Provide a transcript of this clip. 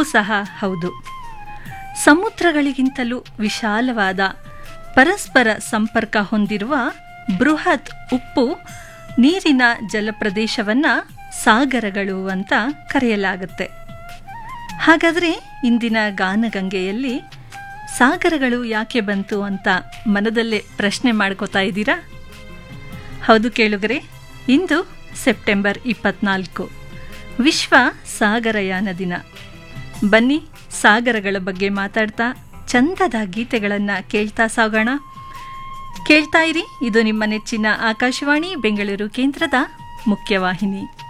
ಸಹ ಹೌದು ಸಮುದ್ರಗಳಿಗಿಂತಲೂ ವಿಶಾಲವಾದ ಪರಸ್ಪರ ಸಂಪರ್ಕ ಹೊಂದಿರುವ ಬೃಹತ್ ಉಪ್ಪು ನೀರಿನ ಜಲಪ್ರದೇಶವನ್ನು ಸಾಗರಗಳು ಅಂತ ಕರೆಯಲಾಗುತ್ತೆ ಹಾಗಾದರೆ ಇಂದಿನ ಗಾನಗಂಗೆಯಲ್ಲಿ ಸಾಗರಗಳು ಯಾಕೆ ಬಂತು ಅಂತ ಮನದಲ್ಲೇ ಪ್ರಶ್ನೆ ಮಾಡ್ಕೋತಾ ಇದ್ದೀರಾ ಹೌದು ಕೇಳುಗರೆ ಇಂದು ಸೆಪ್ಟೆಂಬರ್ ಇಪ್ಪತ್ನಾಲ್ಕು ವಿಶ್ವ ಸಾಗರಯಾನ ದಿನ ಬನ್ನಿ ಸಾಗರಗಳ ಬಗ್ಗೆ ಮಾತಾಡ್ತಾ ಚಂದದ ಗೀತೆಗಳನ್ನು ಕೇಳ್ತಾ ಸಾಗೋಣ ಕೇಳ್ತಾ ಇರಿ ಇದು ನಿಮ್ಮ ನೆಚ್ಚಿನ ಆಕಾಶವಾಣಿ ಬೆಂಗಳೂರು ಕೇಂದ್ರದ ಮುಖ್ಯವಾಹಿನಿ